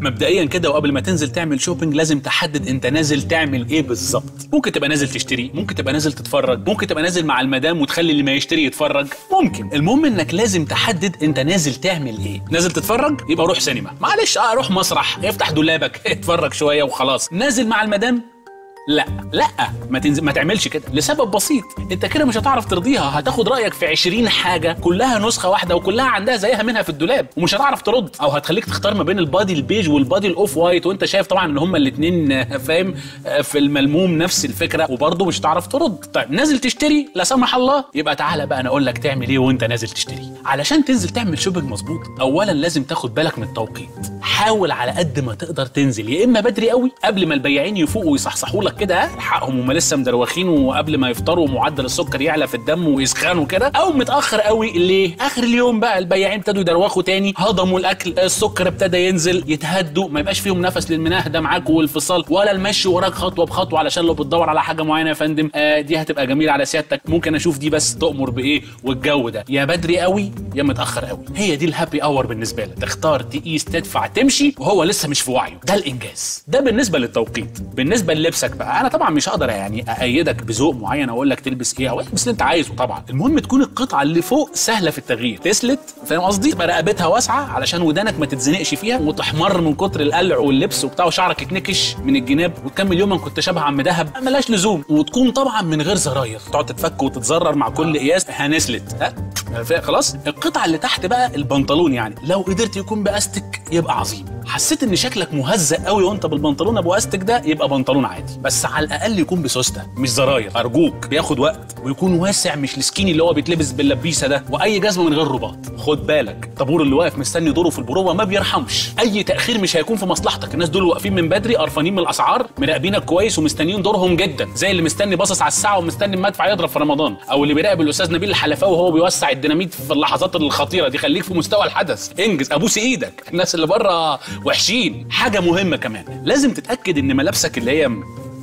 مبدئيا كده وقبل ما تنزل تعمل شوبينج لازم تحدد انت نازل تعمل ايه بالظبط ممكن تبقى نازل تشتري ممكن تبقى نازل تتفرج ممكن تبقى نازل مع المدام وتخلي اللي ما يشتري يتفرج ممكن المهم انك لازم تحدد انت نازل تعمل ايه نازل تتفرج يبقى روح سينما معلش اه روح مسرح افتح دولابك اتفرج شويه وخلاص نازل مع المدام لا لا ما تنزل ما تعملش كده لسبب بسيط انت كده مش هتعرف ترضيها هتاخد رايك في 20 حاجه كلها نسخه واحده وكلها عندها زيها منها في الدولاب ومش هتعرف ترد او هتخليك تختار ما بين البادي البيج والبادي الاوف وايت وانت شايف طبعا ان هما الاثنين فاهم آه، في الملموم نفس الفكره وبرضه مش هتعرف ترد طيب نازل تشتري لا سمح الله يبقى تعالى بقى انا اقول لك تعمل ايه وانت نازل تشتري علشان تنزل تعمل شوبينج مظبوط اولا لازم تاخد بالك من التوقيت حاول على قد ما تقدر تنزل يا اما بدري قوي قبل ما البياعين يفوقوا ويصحصحوا لك كده ها، الحقهم هم لسه مدروخين وقبل ما يفطروا معدل السكر يعلى في الدم ويسخنوا كده او متاخر قوي ليه اخر اليوم بقى البياعين ابتدوا يدروخوا تاني هضموا الاكل السكر ابتدى ينزل يتهدوا ما يبقاش فيهم نفس للمناهده معاك والفصال ولا المشي وراك خطوه بخطوه علشان لو بتدور على حاجه معينه يا فندم آه دي هتبقى جميله على سيادتك ممكن اشوف دي بس تؤمر بايه والجو ده يا بدري قوي يا متاخر قوي هي دي الهابي اور بالنسبه لك تختار تقيس تدفع تمشي وهو لسه مش في وعيه ده الانجاز ده بالنسبه للتوقيت بالنسبه للبسك بقى انا طبعا مش هقدر يعني ايدك بذوق معين اقول لك تلبس ايه او البس اللي انت عايزه طبعا المهم تكون القطعه اللي فوق سهله في التغيير تسلت فاهم قصدي تبقى رقبتها واسعه علشان ودانك ما تتزنقش فيها وتحمر من كتر القلع واللبس وبتاع وشعرك يتنكش من الجناب وتكمل يومك كنت شبه عم دهب ملاش لزوم وتكون طبعا من غير زراير تقعد تتفك وتتزرر مع كل قياس هنسلت ها فا- خلاص القطعه اللي تحت بقى البنطلون يعني لو قدرت يكون باستك يبقى عظيم حسيت ان شكلك مهزأ قوي وانت بالبنطلون ابو استك ده يبقى بنطلون عادي بس على الاقل يكون بسوسته مش زراير ارجوك بياخد وقت ويكون واسع مش السكيني اللي هو بيتلبس باللبيسه ده واي جزمه من غير رباط خد بالك الطابور اللي واقف مستني دوره في البروفه ما بيرحمش اي تاخير مش هيكون في مصلحتك الناس دول واقفين من بدري قرفانين من الاسعار مراقبينك كويس ومستنيين دورهم جدا زي اللي مستني باصص على الساعه ومستني المدفع يضرب في رمضان او اللي بيراقب الاستاذ نبيل الحلفاوي وهو بيوسع الديناميت في اللحظات الخطيره دي خليك في مستوى الحدث انجز ابوس ايدك الناس اللي بره وحشين حاجه مهمه كمان لازم تتاكد ان ملابسك اللي هي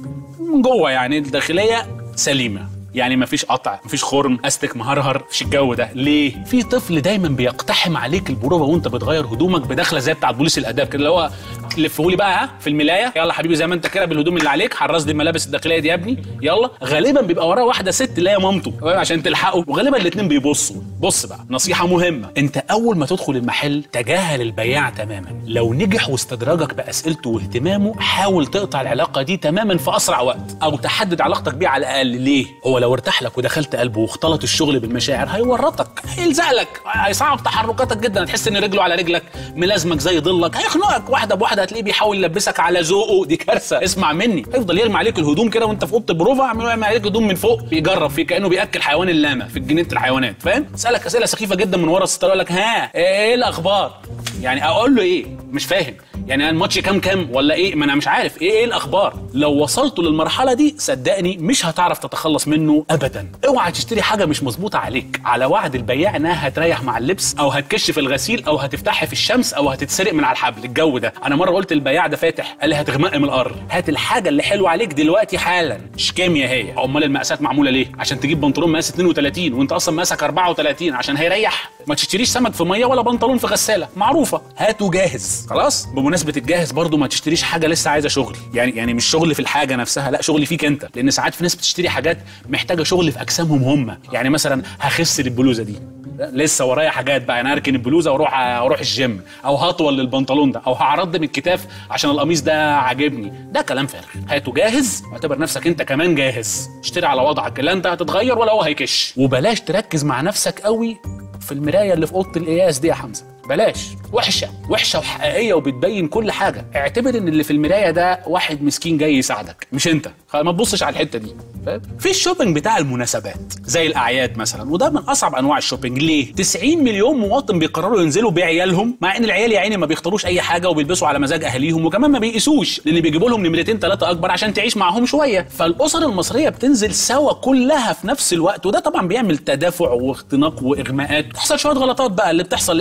من جوه يعني الداخليه سليمه يعني مفيش قطع مفيش خرم استك مهرهر مفيش الجو ده ليه في طفل دايما بيقتحم عليك البروفه وانت بتغير هدومك بدخله زي بتاعت بوليس الاداب كده اللي هو لفهولي بقى ها في الملايه يلا حبيبي زي ما انت كده بالهدوم اللي عليك حرص لي الملابس الداخليه دي يا ابني يلا غالبا بيبقى وراه واحده ست اللي هي مامته فاهم؟ عشان تلحقه وغالبا الاثنين بيبصوا بص بقى نصيحه مهمه انت اول ما تدخل المحل تجاهل البياع تماما لو نجح واستدرجك باسئلته واهتمامه حاول تقطع العلاقه دي تماما في اسرع وقت او تحدد علاقتك بيه على الاقل ليه هو لو ارتاح لك ودخلت قلبه واختلط الشغل بالمشاعر هيورطك هيلزق لك هيصعب تحركاتك جدا هتحس ان رجله على رجلك ملازمك زي ضلك هيخنقك واحده بواحده هتلاقيه بيحاول يلبسك على ذوقه دي كارثه اسمع مني هيفضل يرمي عليك الهدوم كده وانت في اوضه البروفه عمال يرمي عليك هدوم من فوق بيجرب فيه كانه بياكل حيوان اللامه في جنينه الحيوانات فاهم سالك اسئله سخيفه جدا من ورا الستاره يقول لك ها ايه الاخبار يعني اقول له ايه مش فاهم يعني الماتش كام كام ولا ايه ما انا مش عارف ايه ايه الاخبار لو وصلتوا للمرحله دي صدقني مش هتعرف تتخلص منه ابدا اوعى تشتري حاجه مش مظبوطه عليك على وعد البياع انها هتريح مع اللبس او هتكش في الغسيل او هتفتحها في الشمس او هتتسرق من على الحبل الجو ده انا مره قلت البياع ده فاتح قال لي هتغمق من الارض هات الحاجه اللي حلوه عليك دلوقتي حالا مش كيمياء هي امال المقاسات معموله ليه عشان تجيب بنطلون مقاس 32 وانت اصلا مقاسك 34 عشان هيريح ما تشتريش سمك في ميه ولا بنطلون في غساله معروفه هاته جاهز خلاص بمناسبه الجاهز برضو ما تشتريش حاجه لسه عايزه شغل يعني يعني مش شغل في الحاجه نفسها لا شغل فيك انت لان ساعات في ناس بتشتري حاجات محتاجه شغل في اجسامهم هم يعني مثلا هخس البلوزه دي لسه ورايا حاجات بقى انا اركن البلوزه واروح اروح الجيم او هطول للبنطلون ده او هعرض من الكتاف عشان القميص ده عاجبني ده كلام فارغ هاته جاهز واعتبر نفسك انت كمان جاهز اشتري على وضعك لا انت هتتغير ولا هو هيكش وبلاش تركز مع نفسك قوي في المرايه اللي في اوضه القياس دي يا حمزه بلاش وحشه وحشه وحقيقيه وبتبين كل حاجه اعتبر ان اللي في المرايه ده واحد مسكين جاي يساعدك مش انت ما تبصش على الحته دي فاهم في الشوبينج بتاع المناسبات زي الاعياد مثلا وده من اصعب انواع الشوبينج ليه 90 مليون مواطن بيقرروا ينزلوا بعيالهم مع ان العيال يا عيني ما بيختاروش اي حاجه وبيلبسوا على مزاج اهاليهم وكمان ما بيقيسوش لان بيجيبوا لهم نمرتين ثلاثه اكبر عشان تعيش معاهم شويه فالاسر المصريه بتنزل سوا كلها في نفس الوقت وده طبعا بيعمل تدافع واختناق واغماءات بتحصل شويه غلطات بقى اللي بتحصل لان الشباب اللي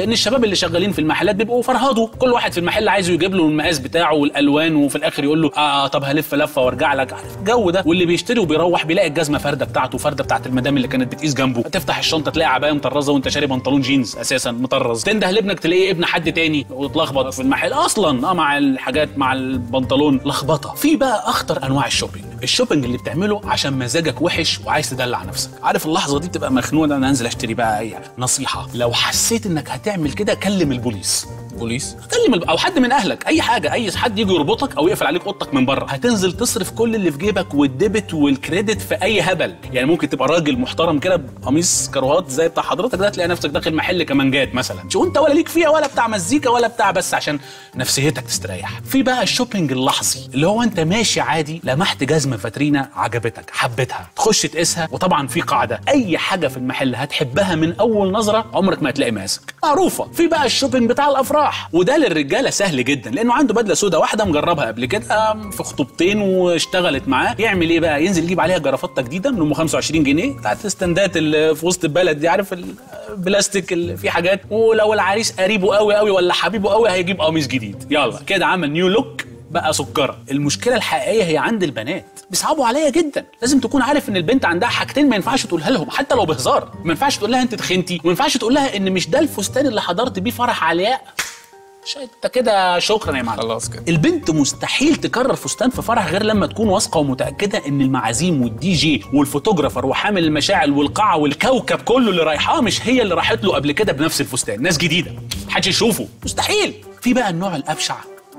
اللي شغالين في المحلات بيبقوا فرهضوا كل واحد في المحل عايزه يجيب له المقاس بتاعه والالوان وفي الاخر يقول له اه طب هلف لفه وارجع لك عارف الجو ده واللي بيشتري وبيروح بيلاقي الجزمه فرده بتاعته فرده بتاعت المدام اللي كانت بتقيس جنبه تفتح الشنطه تلاقي عبايه مطرزه وانت شاري بنطلون جينز اساسا مطرز تنده لابنك تلاقيه ابن حد تاني وتلخبط في المحل اصلا اه مع الحاجات مع البنطلون لخبطه في بقى اخطر انواع الشوبينج الشوبينج اللي بتعمله عشان مزاجك وحش وعايز تدلع نفسك عارف اللحظه دي بتبقى مخنوق انا انزل اشتري بقى اي نصيحه لو حسيت انك هتعمل كده كلم البوليس بوليس كلم الب- او حد من اهلك اي حاجه اي حد يجي يربطك او يقفل عليك اوضتك من بره هتنزل تصرف كل اللي في جيبك والديبت والكريدت في اي هبل يعني ممكن تبقى راجل محترم كده بقميص كروهات زي بتاع حضرتك ده تلاقي نفسك داخل محل كمانجات مثلا شو انت ولا ليك فيها ولا بتاع مزيكا ولا بتاع بس عشان نفسيتك تستريح في بقى الشوبينج اللحظي اللي هو انت ماشي عادي لمحت جزمه فاترينا عجبتك حبيتها تخش تقيسها وطبعا في قاعده اي حاجه في المحل هتحبها من اول نظره عمرك ما هتلاقي ماسك معروفه في بقى الشوبينج بتاع الافراح وده للرجاله سهل جدا لانه عنده بدله سوداء واحده مجربها قبل كده في خطوبتين واشتغلت معاه يعمل ايه بقى ينزل يجيب عليها جرافطه جديده من ام 25 جنيه بتاعت الستاندات اللي في وسط البلد دي عارف البلاستيك اللي فيه حاجات ولو العريس قريبه قوي قوي ولا حبيبه قوي هيجيب قميص جديد يلا كده عمل نيو لوك بقى سكره المشكله الحقيقيه هي عند البنات بيصعبوا عليا جدا لازم تكون عارف ان البنت عندها حاجتين ما ينفعش تقولها لهم حتى لو بهزار ما ينفعش تقول لها انت تخنتي وما ينفعش تقول لها ان مش ده الفستان اللي حضرت بيه فرح علياء مش انت كده شكرا يا معلم خلاص كده البنت مستحيل تكرر فستان في فرح غير لما تكون واثقه ومتاكده ان المعازيم والدي جي والفوتوغرافر وحامل المشاعل والقاعه والكوكب كله اللي رايحاه مش هي اللي راحت له قبل كده بنفس الفستان ناس جديده محدش يشوفه مستحيل في بقى النوع الابشع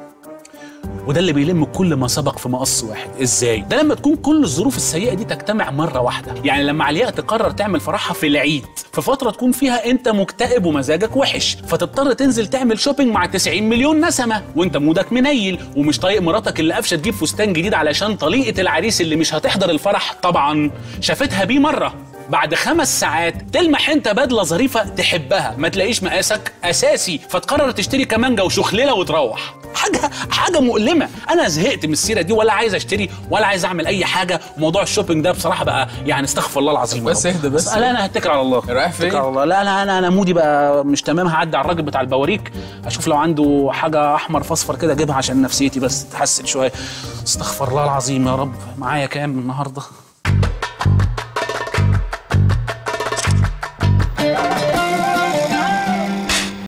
وده اللي بيلم كل ما سبق في مقص واحد ازاي ده لما تكون كل الظروف السيئه دي تجتمع مره واحده يعني لما علياء تقرر تعمل فرحها في العيد في فتره تكون فيها انت مكتئب ومزاجك وحش فتضطر تنزل تعمل شوبينج مع 90 مليون نسمه وانت مودك منيل ومش طايق مراتك اللي قافشه تجيب فستان جديد علشان طليقه العريس اللي مش هتحضر الفرح طبعا شافتها بيه مره بعد خمس ساعات تلمح انت بدله ظريفه تحبها ما تلاقيش مقاسك اساسي فتقرر تشتري كمانجه وشخلله وتروح حاجه حاجه مؤلمه انا زهقت من السيره دي ولا عايز اشتري ولا عايز اعمل اي حاجه موضوع الشوبينج ده بصراحه بقى يعني استغفر الله العظيم يا بس رب. اهدى بس. لا انا هتكل على الله رايح فين؟ هتكل على الله لا لا انا انا مودي بقى مش تمام هعدي على الراجل بتاع البواريك اشوف لو عنده حاجه احمر فاصفر كده اجيبها عشان نفسيتي بس تتحسن شويه استغفر الله العظيم يا رب معايا كام النهارده